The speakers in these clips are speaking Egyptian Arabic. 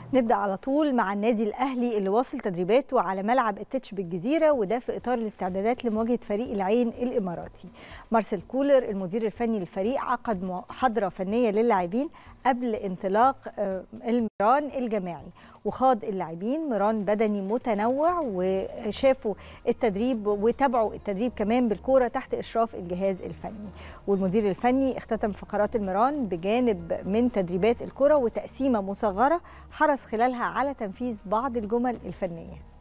نبدا على طول مع النادي الاهلي اللي واصل تدريباته على ملعب التتش بالجزيره وده في اطار الاستعدادات لمواجهه فريق العين الاماراتي مارسيل كولر المدير الفني للفريق عقد محاضره فنيه للاعبين قبل انطلاق المران الجماعي وخاض اللاعبين مران بدني متنوع وشافوا التدريب وتابعوا التدريب كمان بالكوره تحت اشراف الجهاز الفني والمدير الفني اختتم فقرات المران بجانب من تدريبات الكره وتقسيمه مصغره حرص خلالها على تنفيذ بعض الجمل الفنيه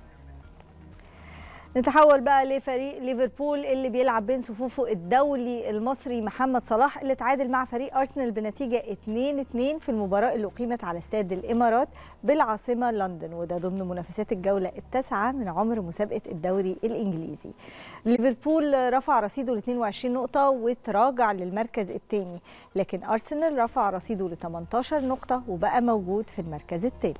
نتحول بقى لفريق ليفربول اللي بيلعب بين صفوفه الدولي المصري محمد صلاح اللي تعادل مع فريق ارسنال بنتيجه 2-2 في المباراه اللي اقيمت على استاد الامارات بالعاصمه لندن وده ضمن منافسات الجوله التاسعه من عمر مسابقه الدوري الانجليزي. ليفربول رفع رصيده ل 22 نقطه وتراجع للمركز الثاني لكن ارسنال رفع رصيده ل 18 نقطه وبقى موجود في المركز الثالث.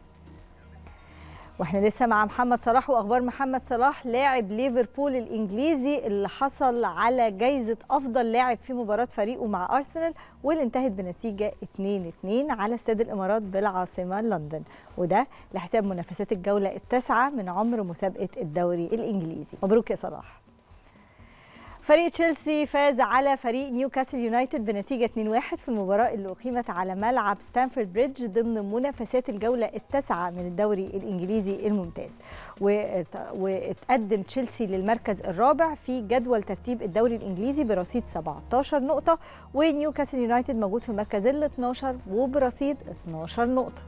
واحنا لسه مع محمد صلاح واخبار محمد صلاح لاعب ليفربول الانجليزي اللي حصل على جائزه افضل لاعب في مباراه فريقه مع ارسنال واللي انتهت بنتيجه 2-2 على استاد الامارات بالعاصمه لندن وده لحساب منافسات الجوله التاسعه من عمر مسابقه الدوري الانجليزي مبروك يا صلاح فريق تشيلسي فاز على فريق نيوكاسل يونايتد بنتيجه 2-1 في المباراه اللي اقيمت على ملعب ستانفورد بريدج ضمن منافسات الجوله التاسعه من الدوري الانجليزي الممتاز واتقدم تشيلسي للمركز الرابع في جدول ترتيب الدوري الانجليزي برصيد 17 نقطه ونيوكاسل يونايتد موجود في المركز ال 12 وبرصيد 12 نقطه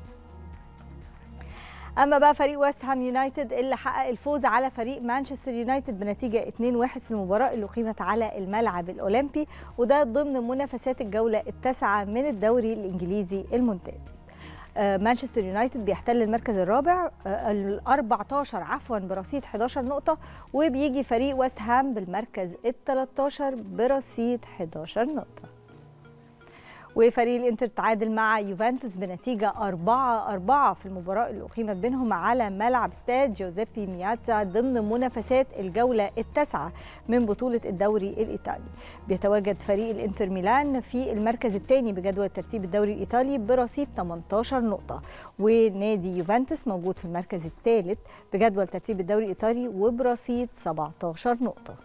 اما بقى فريق ويست هام يونايتد اللي حقق الفوز على فريق مانشستر يونايتد بنتيجه 2-1 في المباراه اللي اقيمت على الملعب الاولمبي وده ضمن منافسات الجوله التاسعه من الدوري الانجليزي الممتاز مانشستر يونايتد بيحتل المركز الرابع ال 14 عفوا برصيد 11 نقطة وبيجي فريق ويست هام بالمركز ال 13 برصيد 11 نقطة. وفريق الانتر تعادل مع يوفنتوس بنتيجه 4 4 في المباراه اللي اقيمت بينهم على ملعب استاد جوزيبي مياتزا ضمن منافسات الجوله التاسعه من بطوله الدوري الايطالي بيتواجد فريق الانتر ميلان في المركز الثاني بجدول ترتيب الدوري الايطالي برصيد 18 نقطه ونادي يوفنتوس موجود في المركز الثالث بجدول ترتيب الدوري الايطالي وبرصيد 17 نقطه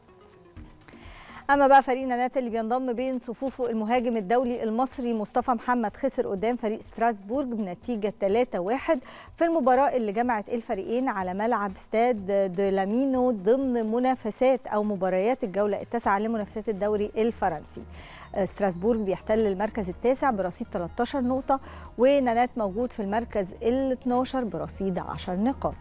اما بقى فريق نانات اللي بينضم بين صفوفه المهاجم الدولي المصري مصطفى محمد خسر قدام فريق ستراسبورج بنتيجه 3-1 في المباراه اللي جمعت الفريقين على ملعب استاد دولامينو ضمن منافسات او مباريات الجوله التاسعه لمنافسات الدوري الفرنسي ستراسبورج بيحتل المركز التاسع برصيد 13 نقطه ونانات موجود في المركز ال 12 برصيد 10 نقاط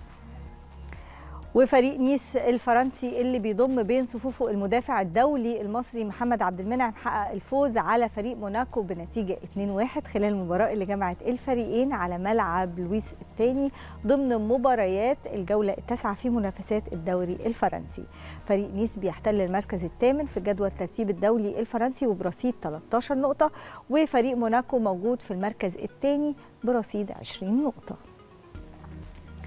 وفريق نيس الفرنسي اللي بيضم بين صفوفه المدافع الدولي المصري محمد عبد المنعم حقق الفوز على فريق موناكو بنتيجه 2-1 خلال المباراه اللي جمعت الفريقين على ملعب لويس الثاني ضمن مباريات الجوله التاسعه في منافسات الدوري الفرنسي. فريق نيس بيحتل المركز الثامن في جدول ترتيب الدولي الفرنسي وبرصيد 13 نقطه وفريق موناكو موجود في المركز الثاني برصيد 20 نقطه.